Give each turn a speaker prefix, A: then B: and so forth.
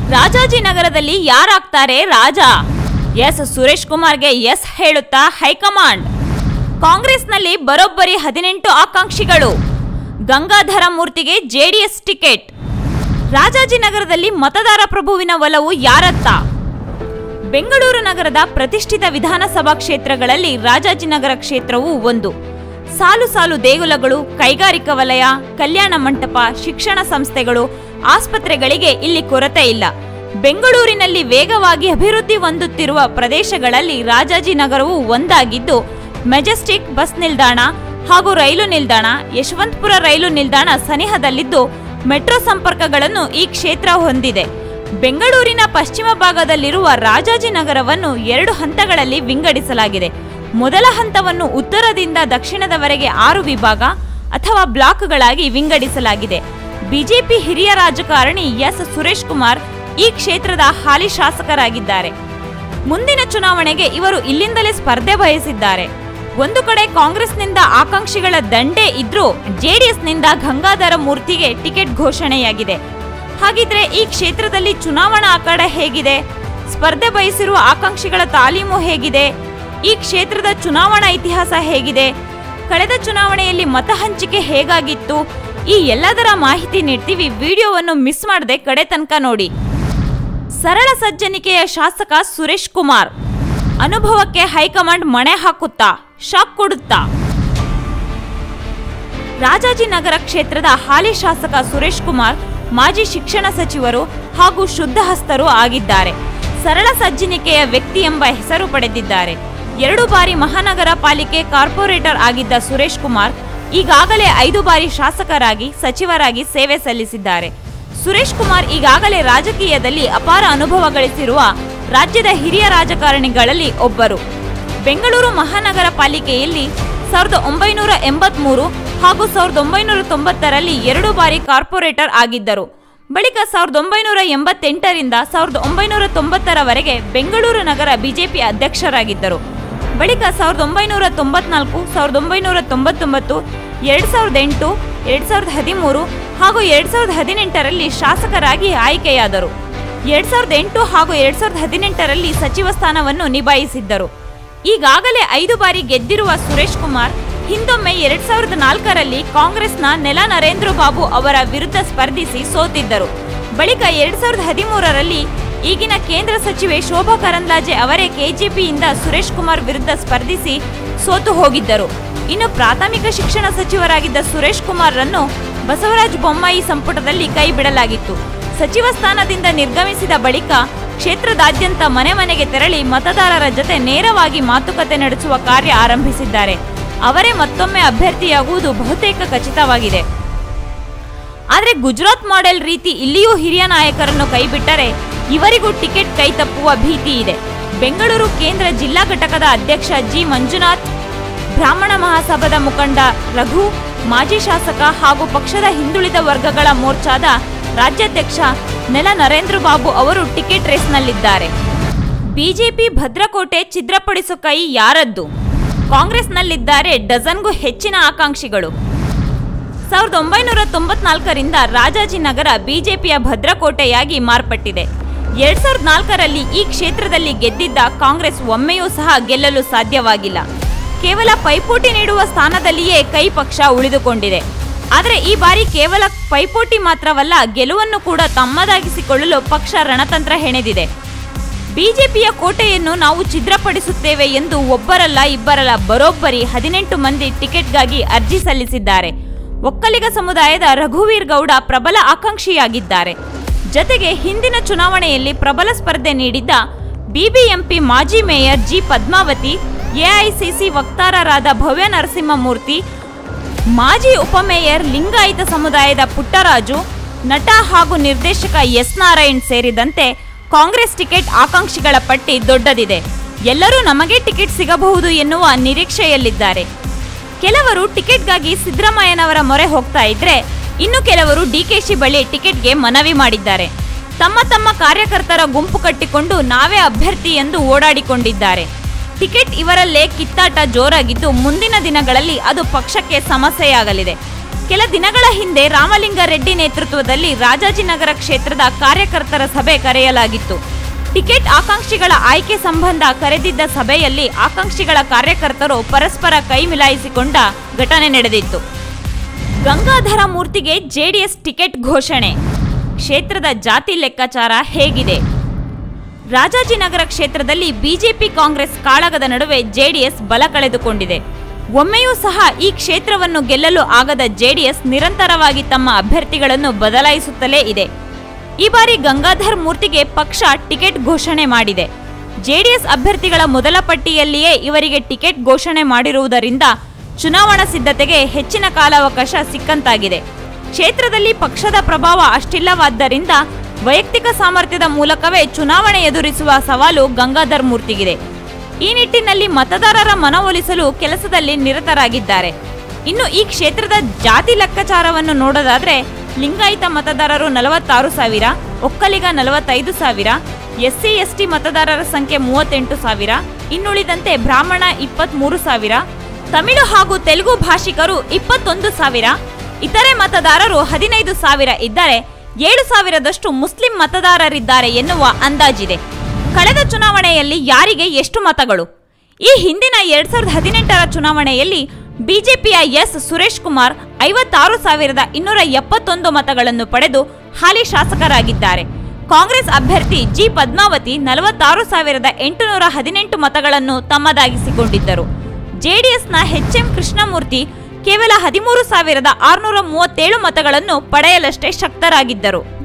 A: ರಾಜಾಜಿನಗರದಲ್ಲಿ ಯಾರಾಗ್ತಾರೆ ರಾಜ ಎಸ್ ಸುರೇಶ್ ಕುಮಾರ್ಗೆ ಎಸ್ ಹೇಳುತ್ತಾ ಹೈಕಮಾಂಡ್ ಕಾಂಗ್ರೆಸ್ನಲ್ಲಿ ಬರೋಬ್ಬರಿ ಹದಿನೆಂಟು ಆಕಾಂಕ್ಷಿಗಳು ಗಂಗಾಧರ ಮೂರ್ತಿಗೆ ಜೆಡಿಎಸ್ ಟಿಕೆಟ್ ರಾಜಾಜಿನಗರದಲ್ಲಿ ಮತದಾರ ಪ್ರಭುವಿನ ಒಲವು ಯಾರತ್ತ ಬೆಂಗಳೂರು ನಗರದ ಪ್ರತಿಷ್ಠಿತ ವಿಧಾನಸಭಾ ಕ್ಷೇತ್ರಗಳಲ್ಲಿ ರಾಜಾಜಿನಗರ ಕ್ಷೇತ್ರವೂ ಒಂದು ಸಾಲು ಸಾಲು ದೇಗುಲಗಳು ಕೈಗಾರಿಕಾ ವಲಯ ಕಲ್ಯಾಣ ಮಂಟಪ ಶಿಕ್ಷಣ ಸಂಸ್ಥೆಗಳು ಆಸ್ಪತ್ರೆಗಳಿಗೆ ಇಲ್ಲಿ ಕೊರತೆ ಇಲ್ಲ ಬೆಂಗಳೂರಿನಲ್ಲಿ ವೇಗವಾಗಿ ಅಭಿವೃದ್ಧಿ ಹೊಂದುತ್ತಿರುವ ಪ್ರದೇಶಗಳಲ್ಲಿ ರಾಜಾಜಿನಗರವು ಒಂದಾಗಿದ್ದು ಮೆಜೆಸ್ಟಿಕ್ ಬಸ್ ನಿಲ್ದಾಣ ಹಾಗೂ ರೈಲು ನಿಲ್ದಾಣ ಯಶವಂತಪುರ ರೈಲು ನಿಲ್ದಾಣ ಸನಿಹದಲ್ಲಿದ್ದು ಮೆಟ್ರೋ ಸಂಪರ್ಕಗಳನ್ನು ಈ ಕ್ಷೇತ್ರ ಹೊಂದಿದೆ ಬೆಂಗಳೂರಿನ ಪಶ್ಚಿಮ ಭಾಗದಲ್ಲಿರುವ ರಾಜಾಜಿನಗರವನ್ನು ಎರಡು ಹಂತಗಳಲ್ಲಿ ವಿಂಗಡಿಸಲಾಗಿದೆ ಮೊದಲ ಹಂತವನ್ನು ಉತ್ತರದಿಂದ ದಕ್ಷಿಣದವರೆಗೆ ಆರು ವಿಭಾಗ ಅಥವಾ ಬ್ಲಾಕ್ಗಳಾಗಿ ವಿಂಗಡಿಸಲಾಗಿದೆ ಬಿಜೆಪಿ ಹಿರಿಯ ರಾಜಕಾರಣಿ ಎಸ್ ಸುರೇಶ್ ಕುಮಾರ್ ಈ ಕ್ಷೇತ್ರದ ಹಾಲಿ ಶಾಸಕರಾಗಿದ್ದಾರೆ ಮುಂದಿನ ಚುನಾವಣೆಗೆ ಇವರು ಇಲ್ಲಿಂದಲೇ ಸ್ಪರ್ಧೆ ಬಯಸಿದ್ದಾರೆ ಒಂದು ಕಡೆ ಕಾಂಗ್ರೆಸ್ನಿಂದ ಆಕಾಂಕ್ಷಿಗಳ ದಂಡೇ ಇದ್ರೂ ಜೆಡಿಎಸ್ನಿಂದ ಗಂಗಾಧರ ಮೂರ್ತಿಗೆ ಟಿಕೆಟ್ ಘೋಷಣೆಯಾಗಿದೆ ಹಾಗಿದ್ರೆ ಈ ಕ್ಷೇತ್ರದಲ್ಲಿ ಚುನಾವಣಾ ಅಖಾಡ ಹೇಗಿದೆ ಸ್ಪರ್ಧೆ ಬಯಸಿರುವ ಆಕಾಂಕ್ಷಿಗಳ ತಾಲೀಮು ಹೇಗಿದೆ ಈ ಕ್ಷೇತ್ರದ ಚುನಾವಣಾ ಇತಿಹಾಸ ಹೇಗಿದೆ ಕಳೆದ ಚುನಾವಣೆಯಲ್ಲಿ ಮತ ಹಂಚಿಕೆ ಹೇಗಾಗಿತ್ತು ಈ ಎಲ್ಲದರ ಮಾಹಿತಿ ನೀಡ್ತೀವಿ ವಿಡಿಯೋವನ್ನು ಮಿಸ್ ಮಾಡದೆ ಕಡೆ ತನಕ ನೋಡಿ ಸರಳ ಸಜ್ಜನಿಕೆಯ ಶಾಸಕ ಸುರೇಶ್ ಕುಮಾರ್ ಅನುಭವಕ್ಕೆ ಹೈಕಮಾಂಡ್ ಮಣೆ ಹಾಕುತ್ತಾ ಶಾಕ್ ಕೊಡುತ್ತಾ ರಾಜಾಜಿನಗರ ಕ್ಷೇತ್ರದ ಹಾಲಿ ಶಾಸಕ ಸುರೇಶ್ ಕುಮಾರ್ ಮಾಜಿ ಶಿಕ್ಷಣ ಸಚಿವರು ಹಾಗೂ ಶುದ್ಧಹಸ್ತರು ಆಗಿದ್ದಾರೆ ಸರಳ ಸಜ್ಜನಿಕೆಯ ವ್ಯಕ್ತಿ ಎಂಬ ಹೆಸರು ಪಡೆದಿದ್ದಾರೆ ಎರಡು ಬಾರಿ ಮಹಾನಗರ ಪಾಲಿಕೆ ಕಾರ್ಪೊರೇಟರ್ ಆಗಿದ್ದ ಸುರೇಶ್ ಕುಮಾರ್ ಈಗಾಗಲೇ ಐದು ಬಾರಿ ಶಾಸಕರಾಗಿ ಸಚಿವರಾಗಿ ಸೇವೆ ಸಲ್ಲಿಸಿದ್ದಾರೆ ಸುರೇಶ್ ಕುಮಾರ್ ಈಗಾಗಲೇ ರಾಜಕೀಯದಲ್ಲಿ ಅಪಾರ ಅನುಭವ ಗಳಿಸಿರುವ ರಾಜ್ಯದ ಹಿರಿಯ ರಾಜಕಾರಣಿಗಳಲ್ಲಿ ಒಬ್ಬರು ಬೆಂಗಳೂರು ಮಹಾನಗರ ಪಾಲಿಕೆಯಲ್ಲಿ ಸಾವಿರದ ಒಂಬೈನೂರ ಎಂಬತ್ಮೂರು ಹಾಗೂ ಸಾವಿರದ ಒಂಬೈನೂರ ತೊಂಬತ್ತರಲ್ಲಿ ಎರಡು ಬಾರಿ ಕಾರ್ಪೊರೇಟರ್ ಆಗಿದ್ದರು ಬಳಿಕ ಸಾವಿರದ ಒಂಬೈನೂರ ಎಂಬತ್ತೆಂಟರಿಂದ ಸಾವಿರದ ಒಂಬೈನೂರ ತೊಂಬತ್ತರವರೆಗೆ ಬೆಂಗಳೂರು ನಗರ ಬಿಜೆಪಿ ಅಧ್ಯಕ್ಷರಾಗಿದ್ದರು ಬಳಿಕ ಸಾವಿರದ ಒಂಬೈನೂರ ತೊಂಬತ್ನಾಲ್ಕು ಸಾವಿರದ ಒಂಬೈನೂರ ತೊಂಬತ್ತೊಂಬತ್ತು ಎರಡು ಸಾವಿರದ ಎಂಟು ಎರಡು ಸಾವಿರದ ಹದಿಮೂರು ಹಾಗೂ ಎರಡು ಸಾವಿರದ ಹದಿನೆಂಟರಲ್ಲಿ ಶಾಸಕರಾಗಿ ಆಯ್ಕೆಯಾದರು ಎರಡು ಸಾವಿರದ ಎಂಟು ಹಾಗೂ ಎರಡು ಸಾವಿರದ ಹದಿನೆಂಟರಲ್ಲಿ ಸಚಿವ ಸ್ಥಾನವನ್ನು ನಿಭಾಯಿಸಿದ್ದರು ಈಗಾಗಲೇ ಐದು ಬಾರಿ ಗೆದ್ದಿರುವ ಸುರೇಶ್ ಕುಮಾರ್ ಹಿಂದೊಮ್ಮೆ ಎರಡ್ ಸಾವಿರದ ನಾಲ್ಕರಲ್ಲಿ ಕಾಂಗ್ರೆಸ್ನ ನೆಲ ನರೇಂದ್ರ ಬಾಬು ಅವರ ವಿರುದ್ಧ ಸ್ಪರ್ಧಿಸಿ ಸೋತಿದ್ದರು ಬಳಿಕ ಎರಡ್ ಸಾವಿರದ ಹದಿಮೂರರಲ್ಲಿ ಈಗಿನ ಕೇಂದ್ರ ಸಚಿವೆ ಶೋಭಾ ಕರಂದ್ಲಾಜೆ ಅವರೇ ಕೆಜೆಪಿಯಿಂದ ಸುರೇಶ್ ಕುಮಾರ್ ವಿರುದ್ಧ ಸ್ಪರ್ಧಿಸಿ ಸೋತು ಹೋಗಿದ್ದರು ಇನ್ನು ಪ್ರಾಥಮಿಕ ಶಿಕ್ಷಣ ಸಚಿವರಾಗಿದ್ದ ಸುರೇಶ್ ಕುಮಾರ್ರನ್ನು ಬಸವರಾಜ ಬೊಮ್ಮಾಯಿ ಸಂಪುಟದಲ್ಲಿ ಕೈ ಬಿಡಲಾಗಿತ್ತು ಸಚಿವ ಸ್ಥಾನದಿಂದ ನಿರ್ಗಮಿಸಿದ ಬಳಿಕ ಕ್ಷೇತ್ರದಾದ್ಯಂತ ಮನೆ ಮನೆಗೆ ತೆರಳಿ ಮತದಾರರ ಜೊತೆ ನೇರವಾಗಿ ಮಾತುಕತೆ ನಡೆಸುವ ಕಾರ್ಯ ಆರಂಭಿಸಿದ್ದಾರೆ ಅವರೇ ಮತ್ತೊಮ್ಮೆ ಅಭ್ಯರ್ಥಿಯಾಗುವುದು ಬಹುತೇಕ ಖಚಿತವಾಗಿದೆ ಆದರೆ ಗುಜರಾತ್ ಮಾಡೆಲ್ ರೀತಿ ಇಲ್ಲಿಯೂ ಹಿರಿಯ ನಾಯಕರನ್ನು ಕೈಬಿಟ್ಟರೆ ಇವರಿಗೂ ಟಿಕೆಟ್ ಕೈ ತಪ್ಪುವ ಭೀತಿ ಇದೆ ಬೆಂಗಳೂರು ಕೇಂದ್ರ ಜಿಲ್ಲಾ ಘಟಕದ ಅಧ್ಯಕ್ಷ ಜಿ ಮಂಜುನಾಥ್ ಬ್ರಾಹ್ಮಣ ಮಹಾಸಭಾದ ಮುಖಂಡ ರಘು ಮಾಜಿ ಶಾಸಕ ಹಾಗೂ ಪಕ್ಷದ ಹಿಂದುಳಿದ ವರ್ಗಗಳ ಮೋರ್ಚಾದ ರಾಜ್ಯಾಧ್ಯಕ್ಷ ನೆಲ ನರೇಂದ್ರ ಬಾಬು ಅವರು ಟಿಕೆಟ್ ರೇಸ್ನಲ್ಲಿದ್ದಾರೆ ಬಿಜೆಪಿ ಭದ್ರಕೋಟೆ ಛಿದ್ರಪಡಿಸೋ ಕೈ ಯಾರದ್ದು ಕಾಂಗ್ರೆಸ್ನಲ್ಲಿದ್ದಾರೆ ಡಜನ್ಗೂ ಹೆಚ್ಚಿನ ಆಕಾಂಕ್ಷಿಗಳು ಸಾವಿರದ ಒಂಬೈನೂರ ತೊಂಬತ್ನಾಲ್ಕರಿಂದ ರಾಜಾಜಿನಗರ ಬಿಜೆಪಿಯ ಭದ್ರಕೋಟೆಯಾಗಿ ಮಾರ್ಪಟ್ಟಿದೆ ಎರಡ್ ಸಾವಿರದ ನಾಲ್ಕರಲ್ಲಿ ಈ ಕ್ಷೇತ್ರದಲ್ಲಿ ಗೆದ್ದಿದ್ದ ಕಾಂಗ್ರೆಸ್ ಒಮ್ಮೆಯೂ ಸಹ ಗೆಲ್ಲಲು ಸಾಧ್ಯವಾಗಿಲ್ಲ ಕೇವಲ ಪೈಪೋಟಿ ನೀಡುವ ಸ್ಥಾನದಲ್ಲಿಯೇ ಕೈ ಪಕ್ಷ ಉಳಿದುಕೊಂಡಿದೆ ಆದರೆ ಈ ಬಾರಿ ಕೇವಲ ಪೈಪೋಟಿ ಮಾತ್ರವಲ್ಲ ಗೆಲುವನ್ನು ಕೂಡ ತಮ್ಮದಾಗಿಸಿಕೊಳ್ಳಲು ಪಕ್ಷ ರಣತಂತ್ರ ಹೆಣೆದಿದೆ ಬಿಜೆಪಿಯ ಕೋಟೆಯನ್ನು ನಾವು ಛಿದ್ರಪಡಿಸುತ್ತೇವೆ ಎಂದು ಒಬ್ಬರಲ್ಲ ಇಬ್ಬರಲ್ಲ ಬರೋಬ್ಬರಿ ಹದಿನೆಂಟು ಮಂದಿ ಟಿಕೆಟ್ಗಾಗಿ ಅರ್ಜಿ ಸಲ್ಲಿಸಿದ್ದಾರೆ ಒಕ್ಕಲಿಗ ಸಮುದಾಯದ ರಘುವೀರ್ ಗೌಡ ಪ್ರಬಲ ಆಕಾಂಕ್ಷಿಯಾಗಿದ್ದಾರೆ ಜತೆಗೆ ಹಿಂದಿನ ಚುನಾವಣೆಯಲ್ಲಿ ಪ್ರಬಲ ಸ್ಪರ್ಧೆ ನೀಡಿದ್ದ ಬಿಬಿಎಂಪಿ ಮಾಜಿ ಮೇಯರ್ ಜಿ ಪದ್ಮಾವತಿ ಎಐಸಿಸಿ ವಕ್ತಾರರಾದ ಭವ್ಯ ನರಸಿಂಹಮೂರ್ತಿ ಮಾಜಿ ಉಪಮೇಯರ್ ಲಿಂಗಾಯತ ಸಮುದಾಯದ ಪುಟ್ಟರಾಜು ನಟ ಹಾಗೂ ನಿರ್ದೇಶಕ ಎಸ್ ನಾರಾಯಣ್ ಸೇರಿದಂತೆ ಕಾಂಗ್ರೆಸ್ ಟಿಕೆಟ್ ಆಕಾಂಕ್ಷಿಗಳ ಪಟ್ಟಿ ದೊಡ್ಡದಿದೆ ಎಲ್ಲರೂ ನಮಗೆ ಟಿಕೆಟ್ ಸಿಗಬಹುದು ಎನ್ನುವ ನಿರೀಕ್ಷೆಯಲ್ಲಿದ್ದಾರೆ ಕೆಲವರು ಟಿಕೆಟ್ಗಾಗಿ ಸಿದ್ದರಾಮಯ್ಯನವರ ಮೊರೆ ಹೋಗ್ತಾ ಇದ್ರೆ ಇನ್ನು ಕೆಲವರು ಡಿಕೆಶಿ ಬಳಿ ಟಿಕೆಟ್ಗೆ ಮನವಿ ಮಾಡಿದ್ದಾರೆ ತಮ್ಮ ತಮ್ಮ ಕಾರ್ಯಕರ್ತರ ಗುಂಪು ಕಟ್ಟಿಕೊಂಡು ನಾವೇ ಅಭ್ಯರ್ಥಿ ಎಂದು ಓಡಾಡಿಕೊಂಡಿದ್ದಾರೆ ಟಿಕೆಟ್ ಇವರಲ್ಲೇ ಕಿತ್ತಾಟ ಜೋರಾಗಿದ್ದು ಮುಂದಿನ ದಿನಗಳಲ್ಲಿ ಅದು ಪಕ್ಷಕ್ಕೆ ಸಮಸ್ಯೆಯಾಗಲಿದೆ ಕೆಲ ದಿನಗಳ ಹಿಂದೆ ರಾಮಲಿಂಗಾರೆಡ್ಡಿ ನೇತೃತ್ವದಲ್ಲಿ ರಾಜಾಜಿನಗರ ಕ್ಷೇತ್ರದ ಕಾರ್ಯಕರ್ತರ ಸಭೆ ಕರೆಯಲಾಗಿತ್ತು ಟಿಕೆಟ್ ಆಕಾಂಕ್ಷಿಗಳ ಆಯ್ಕೆ ಸಂಬಂಧ ಕರೆದಿದ್ದ ಸಭೆಯಲ್ಲಿ ಆಕಾಂಕ್ಷಿಗಳ ಕಾರ್ಯಕರ್ತರು ಪರಸ್ಪರ ಕೈ ಮಿಲಾಯಿಸಿಕೊಂಡ ಘಟನೆ ನಡೆದಿತ್ತು ಗಂಗಾಧರ ಮೂರ್ತಿಗೆ ಜೆಡಿಎಸ್ ಟಿಕೆಟ್ ಘೋಷಣೆ ಕ್ಷೇತ್ರದ ಜಾತಿ ಲೆಕ್ಕಾಚಾರ ಹೇಗಿದೆ ರಾಜಾಜಿನಗರ ಕ್ಷೇತ್ರದಲ್ಲಿ ಬಿಜೆಪಿ ಕಾಂಗ್ರೆಸ್ ಕಾಳಗದ ನಡುವೆ ಜೆಡಿಎಸ್ ಬಲ ಕಳೆದುಕೊಂಡಿದೆ ಒಮ್ಮೆಯೂ ಸಹ ಈ ಕ್ಷೇತ್ರವನ್ನು ಗೆಲ್ಲಲು ಆಗದ ಜೆಡಿಎಸ್ ನಿರಂತರವಾಗಿ ತಮ್ಮ ಅಭ್ಯರ್ಥಿಗಳನ್ನು ಬದಲಾಯಿಸುತ್ತಲೇ ಇದೆ ಈ ಬಾರಿ ಗಂಗಾಧರ್ ಮೂರ್ತಿಗೆ ಪಕ್ಷ ಟಿಕೆಟ್ ಘೋಷಣೆ ಮಾಡಿದೆ ಜೆಡಿಎಸ್ ಅಭ್ಯರ್ಥಿಗಳ ಮೊದಲ ಪಟ್ಟಿಯಲ್ಲಿಯೇ ಇವರಿಗೆ ಟಿಕೆಟ್ ಘೋಷಣೆ ಮಾಡಿರುವುದರಿಂದ ಚುನಾವಣಾ ಸಿದ್ಧತೆಗೆ ಹೆಚ್ಚಿನ ಕಾಲಾವಕಾಶ ಸಿಕ್ಕಂತಾಗಿದೆ ಕ್ಷೇತ್ರದಲ್ಲಿ ಪಕ್ಷದ ಪ್ರಭಾವ ಅಷ್ಟಿಲ್ಲವಾದ್ದರಿಂದ ವೈಯಕ್ತಿಕ ಸಾಮರ್ಥ್ಯದ ಮೂಲಕವೇ ಚುನಾವಣೆ ಎದುರಿಸುವ ಸವಾಲು ಗಂಗಾಧರ್ ಮೂರ್ತಿಗಿದೆ ಈ ನಿಟ್ಟಿನಲ್ಲಿ ಮತದಾರರ ಮನವೊಲಿಸಲು ಕೆಲಸದಲ್ಲಿ ನಿರತರಾಗಿದ್ದಾರೆ ಇನ್ನು ಈ ಕ್ಷೇತ್ರದ ಜಾತಿ ಲೆಕ್ಕಾಚಾರವನ್ನು ನೋಡೋದಾದ್ರೆ ಲಿಂಗಾಯತ ಮತದಾರರು ನಲವತ್ತಾರು ಸಾವಿರ ಒಕ್ಕಲಿಗ ನಲವತ್ತೈದು ಸಾವಿರ ಎಸ್ಸಿ ಎಸ್ಟಿ ಮತದಾರರ ಸಂಖ್ಯೆ ಮೂವತ್ತೆಂಟು ಸಾವಿರ ಇನ್ನುಳಿದಂತೆ ಬ್ರಾಹ್ಮಣ ಇಪ್ಪತ್ತ್ಮೂರು ಸಾವಿರ ತಮಿಳು ಹಾಗೂ ತೆಲುಗು ಭಾಷಿಕರು ಇಪ್ಪತ್ತೊಂದು ಸಾವಿರ ಇತರೆ ಮತದಾರರು ಹದಿನೈದು ಸಾವಿರ ಇದ್ದರೆ ಏಳು ಸಾವಿರದಷ್ಟು ಮುಸ್ಲಿಂ ಮತದಾರರಿದ್ದಾರೆ ಎನ್ನುವ ಅಂದಾಜಿದೆ ಕಳೆದ ಚುನಾವಣೆಯಲ್ಲಿ ಯಾರಿಗೆ ಎಷ್ಟು ಮತಗಳು ಈ ಹಿಂದಿನ ಎರಡ್ ಸಾವಿರದ ಹದಿನೆಂಟರ ಚುನಾವಣೆಯಲ್ಲಿ ಬಿಜೆಪಿಯ ಎಸ್ ಸುರೇಶ್ ಕುಮಾರ್ ಐವತ್ತಾರು ಸಾವಿರದ ಇನ್ನೂರ ಎಪ್ಪತ್ತೊಂದು ಮತಗಳನ್ನು ಪಡೆದು ಹಾಲಿ ಶಾಸಕರಾಗಿದ್ದಾರೆ ಕಾಂಗ್ರೆಸ್ ಅಭ್ಯರ್ಥಿ ಜಿ ಪದ್ಮಾವತಿ ನಲವತ್ತಾರು ಸಾವಿರದ ಎಂಟುನೂರ ಹದಿನೆಂಟು ಮತಗಳನ್ನು ತಮ್ಮದಾಗಿಸಿಕೊಂಡಿದ್ದರು ಜೆಡಿಎಸ್ನ ಎಚ್ ಎಂ ಕೃಷ್ಣಮೂರ್ತಿ ಕೇವಲ ಹದಿಮೂರು ಸಾವಿರದ ಆರುನೂರ ಮೂವತ್ತೇಳು ಮತಗಳನ್ನು ಪಡೆಯಲಷ್ಟೇ ಶಕ್ತರಾಗಿದ್ದರು